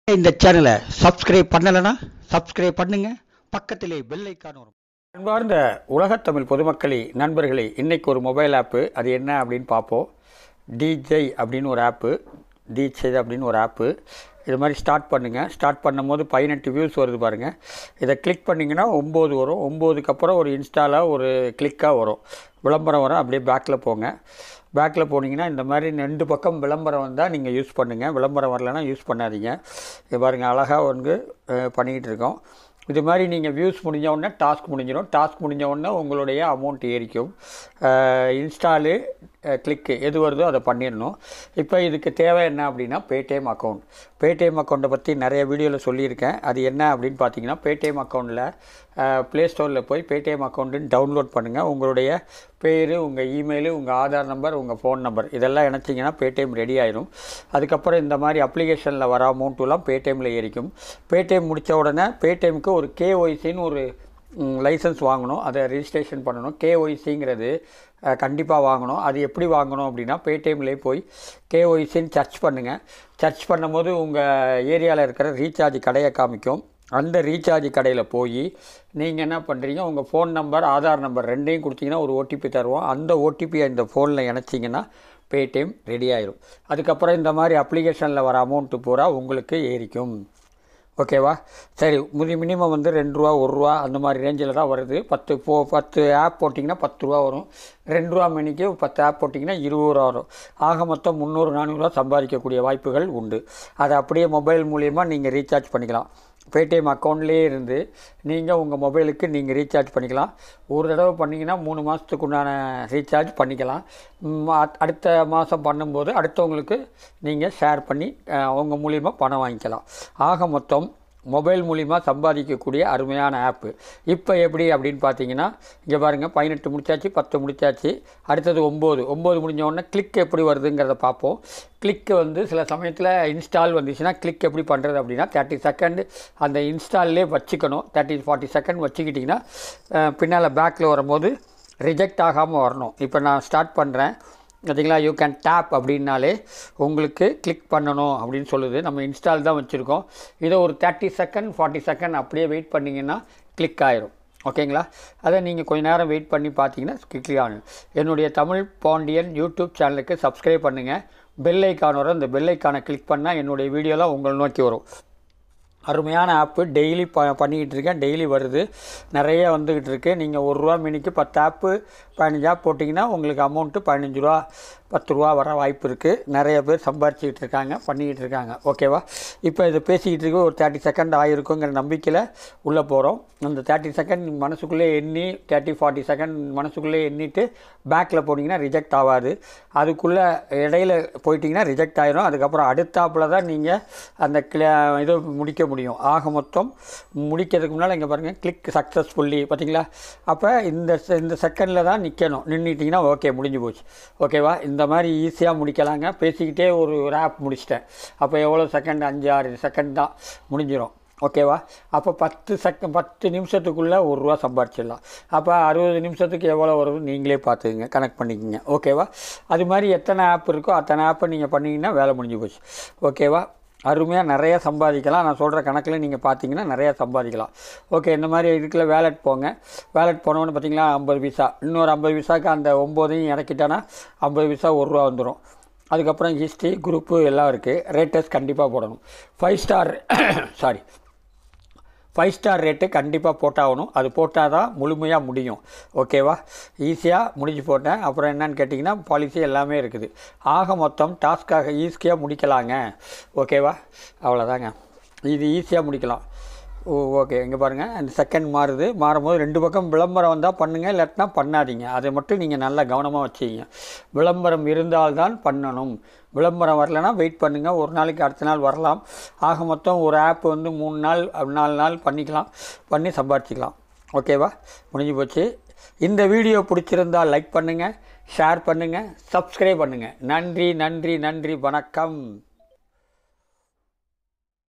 இந்த சேனலை சப்ஸ்கிரைப் பண்ணலைன்னா சப்ஸ்கிரைப் பண்ணுங்க பக்கத்திலே பெல் ஐக்கான் வரும் அன்பார்ந்த உலகத்தமிழ் பொதுமக்களே நண்பர்களே இன்னைக்கு ஒரு மொபைல் ஆப்பு அது என்ன அப்படின்னு பார்ப்போம் டிஜே அப்படின்னு ஒரு ஆப்பு டிஜே அப்படின்னு ஒரு ஆப்பு இது மாதிரி ஸ்டார்ட் பண்ணுங்கள் ஸ்டார்ட் பண்ணும்போது பதினெட்டு வியூஸ் வருது பாருங்கள் இதை கிளிக் பண்ணிங்கன்னா ஒம்பது வரும் ஒம்போதுக்கு அப்புறம் ஒரு இன்ஸ்டாவில் ஒரு கிளிக்காக வரும் விளம்பரம் வரும் அப்படியே பேக்கில் போங்க பேக்கில் போனீங்கன்னா இந்த மாதிரி ரெண்டு பக்கம் விளம்பரம் வந்தால் நீங்கள் யூஸ் பண்ணுங்கள் விளம்பரம் வரலைன்னா யூஸ் பண்ணாதீங்க இது பாருங்கள் அழகாக வந்து அஹ், பண்ணிக்கிட்டு இருக்கோம் இது மாதிரி நீங்கள் வியூஸ் முடிஞ்ச உடனே டாஸ்க் முடிஞ்சிடும் டாஸ்க் முடிஞ்ச உடனே உங்களுடைய அமௌண்ட் ஏறிக்கும் இன்ஸ்டாலு கிளிக்கு எது வருதோ அதை பண்ணிடணும் இப்போ இதுக்கு தேவை என்ன அப்படின்னா பேடிஎம் அக்கௌண்ட் பேடிஎம் அக்கௌண்ட்டை பற்றி நிறைய வீடியோவில் சொல்லியிருக்கேன் அது என்ன அப்படின்னு பார்த்தீங்கன்னா பேடிஎம் அக்கௌண்ட்டில் ப்ளே ஸ்டோரில் போய் பேடிஎம் அக்கௌண்ட்டுன்னு டவுன்லோட் பண்ணுங்கள் உங்களுடைய பேர் உங்கள் இமெயிலு உங்கள் ஆதார் நம்பர் உங்கள் ஃபோன் நம்பர் இதெல்லாம் இணைச்சிங்கன்னா பேடிஎம் ரெடி ஆயிரும் அதுக்கப்புறம் இந்த மாதிரி அப்ளிகேஷனில் வர அமௌண்ட்டுலாம் பேடிஎம்மில் ஏறிக்கும் பேடிஎம் முடித்த உடனே பேடிஎம்க்கு ஒரு கேஒய்சின்னு ஒரு லைசன்ஸ் வாங்கணும் அதை ரிஜிஸ்ட்ரேஷன் பண்ணணும் கேஒய்சிங்கிறது கண்டிப்பாக வாங்கணும் அது எப்படி வாங்கணும் அப்படின்னா பேடிஎம்லேயே போய் கேஒய்சின்னு சர்ச் பண்ணுங்கள் சர்ச் பண்ணும்போது உங்கள் ஏரியாவில் இருக்கிற ரீசார்ஜ் கடையை காமிக்கும் அந்த ரீசார்ஜ் கடையில் போய் நீங்கள் என்ன பண்ணுறீங்க உங்கள் ஃபோன் நம்பர் ஆதார் நம்பர் ரெண்டையும் கொடுத்தீங்கன்னா ஒரு ஓடிபி தருவோம் அந்த ஓடிபியை இந்த ஃபோனில் இணைச்சிங்கன்னா பேடிஎம் ரெடி ஆயிரும் அதுக்கப்புறம் இந்த மாதிரி அப்ளிகேஷனில் வர அமௌண்ட்டு பூரா உங்களுக்கு ஏறிக்கும் ஓகேவா சரி முதி மினிமம் வந்து ரெண்டு ரூபா ஒரு ரூபா அந்த மாதிரி ரேஞ்சில் தான் வருது பத்து போ பத்து ஆப் போட்டிங்கன்னா பத்து ரூபா வரும் ரெண்டு ரூபா மணிக்கு பத்து ஆப் போட்டிங்கன்னா இருபது ரூபா வரும் ஆக மொத்தம் முந்நூறு நானூறுரூவா சம்பாதிக்கக்கூடிய வாய்ப்புகள் உண்டு அதை அப்படியே மொபைல் மூலிமா நீங்கள் ரீசார்ஜ் பண்ணிக்கலாம் பேடிஎம் அக்கௌண்ட்லேயே இருந்து நீங்கள் உங்கள் மொபைலுக்கு நீங்கள் ரீசார்ஜ் பண்ணிக்கலாம் ஒரு தடவை பண்ணிங்கன்னா மூணு மாதத்துக்கு உண்டான ரீசார்ஜ் பண்ணிக்கலாம் ம், அத்- அடுத்த மாதம் பண்ணும்போது அடுத்தவங்களுக்கு நீங்கள் ஷேர் பண்ணி அஹ், அவங்க மூலிமா பணம் வாங்கிக்கலாம் ஆக மொத்தம் மொபைல் மூலிமா சம்பாதிக்கக்கூடிய அருமையான ஆப்பு இப்போ எப்படி அப்படின்னு பார்த்தீங்கன்னா இங்கே பாருங்கள் பதினெட்டு முடிச்சாச்சு பத்து முடிச்சாச்சு அடுத்தது ஒம்பது ஒம்பது முடிஞ்ச உடனே கிளிக் எப்படி வருதுங்கிறத பார்ப்போம் கிளிக்கு வந்து சில சமயத்தில் இன்ஸ்டால் வந்துச்சுன்னா கிளிக் எப்படி பண்ணுறது அப்படின்னா தேர்ட்டி செகண்ட் அந்த இன்ஸ்டால்லே வச்சுக்கணும் தேர்ட்டி ஃபார்ட்டி செகண்ட் வச்சுக்கிட்டிங்கன்னா பின்னால் பேக்கில் வரும்போது ரிஜெக்ட் ஆகாமல் வரணும் இப்போ நான் ஸ்டார்ட் பண்ணுறேன் பார்த்தீங்களா யூ கேன் டேப் அப்படின்னாலே உங்களுக்கு கிளிக் பண்ணணும் அப்படின்னு சொல்லுது நம்ம இன்ஸ்டால் தான் வச்சுருக்கோம் இதை ஒரு தேர்ட்டி செகண்ட் ஃபார்ட்டி செகண்ட் அப்படியே வெயிட் பண்ணிங்கன்னா கிளிக் ஆயிரும் ஓகேங்களா அதை நீங்கள் கொஞ்ச நேரம் வெயிட் பண்ணி பார்த்தீங்கன்னா கிளிக் ஆகும் என்னுடைய தமிழ் பாண்டியன் யூடியூப் சேனலுக்கு சப்ஸ்கிரைப் பண்ணுங்கள் பெல் ஐக்கான் வரும் இந்த பெல் ஐக்கானை கிளிக் பண்ணால் என்னுடைய வீடியோலாம் உங்களை நோக்கி வரும் அருமையான ஆப்பு டெய்லி ப பண்ணிக்கிட்டு இருக்கேன் டெய்லி வருது நிறைய வந்துக்கிட்டு இருக்கு நீங்கள் ஒரு ரூபா மினிக்கு பத்து ஆப்பு பதினஞ்சு ஆப் போட்டிங்கன்னா உங்களுக்கு அமௌண்ட்டு பதினஞ்சு ரூபா பத்து ரூபா வர வாய்ப்பு இருக்குது நிறைய பேர் சம்பாரிச்சிக்கிட்டு இருக்காங்க பண்ணிக்கிட்டு இருக்காங்க ஓகேவா இப்போ இதை பேசிக்கிட்டு இருக்க ஒரு தேர்ட்டி செகண்ட் ஆகிருக்குங்கிற நம்பிக்கையில் உள்ளே போகிறோம் அந்த தேர்ட்டி செகண்ட் மனசுக்குள்ளே எண்ணி தேர்ட்டி ஃபார்ட்டி செகண்ட் மனசுக்குள்ளே எண்ணிட்டு பேக்கில் போனீங்கன்னா ரிஜெக்ட் ஆகாது அதுக்குள்ளே இடையில போயிட்டீங்கன்னா ரிஜெக்ட் ஆயிரும் அதுக்கப்புறம் அடுத்தாப்புல தான் நீங்கள் அந்த கிள இதை முடிக்க முடியும் ஆக மொத்தம் முடிக்கிறதுக்கு முன்னால் இங்கே பாருங்கள் கிளிக் சக்ஸஸ்ஃபுல்லி பார்த்தீங்களா அப்போ இந்த se- இந்த செகண்டில் தான் நிற்கணும் நின்றுட்டிங்கன்னா ஓகே முடிஞ்சு போச்சு ஓகேவா இந்த மாதிரி ஈஸியாக முடிக்கலாங்க பேசிக்கிட்டே ஒரு ஒரு ஆப் முடிச்சிட்டேன் அப்போ எவ்வளோ செகண்ட் அஞ்சு ஆறு செகண்ட் தான் முடிஞ்சிடும் ஓகேவா அப்போ பத்து செகண்ட் பத்து நிமிஷத்துக்குள்ளே ஒரு ரூபா சம்பாரிச்சிடலாம் அப்போ அறுபது நிமிஷத்துக்கு எவ்வளோ வருதுன்னு நீங்களே பார்த்துக்குங்க கனெக்ட் பண்ணிக்கோங்க ஓகேவா அது மாதிரி எத்தனை ஆப் இருக்கோ அத்தனை ஆப்பை நீங்கள் பண்ணீங்கன்னா வேலை முடிஞ்சு போச்சு ஓகேவா அருமையாக நிறைய சம்பாதிக்கலாம் நான் சொல்கிற கணக்கில் நீங்கள் பார்த்தீங்கன்னா நிறையா சம்பாதிக்கலாம் ஓகே இந்த மாதிரி இதுக்குள்ள வேலட் போங்க வேலட் போனோன்னு பார்த்தீங்களா ஐம்பது பைசா இன்னொரு ஐம்பது பைசாக்கு அந்த ஒம்போதையும் இறக்கிட்டோன்னா ஐம்பது பைசா ஒரு ரூபா வந்துடும் அதுக்கப்புறம் ஹிஸ்ட்ரி குரூப்பு எல்லாம் இருக்குது ரேட்டஸ் கண்டிப்பாக போடணும் five star sorry five star rate கண்டிப்பாக போட்டாகணும் அது போட்டால் தான் முழுமையாக முடியும் ஓகேவா ஈஸியாக முடிஞ்சு போட்டேன் அப்புறம் என்னன்னு கேட்டிங்கன்னா பாலிசி எல்லாமே இருக்குது ஆக மொத்தம் டாஸ்க்காக ஈஸியாக முடிக்கலாங்க ஓகேவா அவ்வளோதாங்க இது ஈஸியாக முடிக்கலாம் ஓ ஓகே இங்கே பாருங்கள் அந்த செகண்ட் மாறுது மாறும்போது ரெண்டு பக்கம் விளம்பரம் வந்தால் பண்ணுங்கள் இல்லாட்டினா பண்ணாதீங்க அதை மட்டும் நீங்கள் நல்லா கவனமாக வச்சுக்கிங்க விளம்பரம் இருந்தால்தான் பண்ணணும் விளம்பரம் வரலைன்னா வெயிட் பண்ணுங்கள் ஒரு நாளைக்கு அடுத்த நாள் வரலாம் ஆக மொத்தம் ஒரு ஆப் வந்து மூணு நாள் நாலு நாள் பண்ணிக்கலாம் பண்ணி சம்பாதிச்சிக்கலாம் ஓகேவா முடிஞ்சு போச்சு இந்த வீடியோ பிடிச்சிருந்தால் லைக் பண்ணுங்கள் ஷேர் பண்ணுங்கள் சப்ஸ்கிரைப் பண்ணுங்கள் நன்றி நன்றி நன்றி வணக்கம்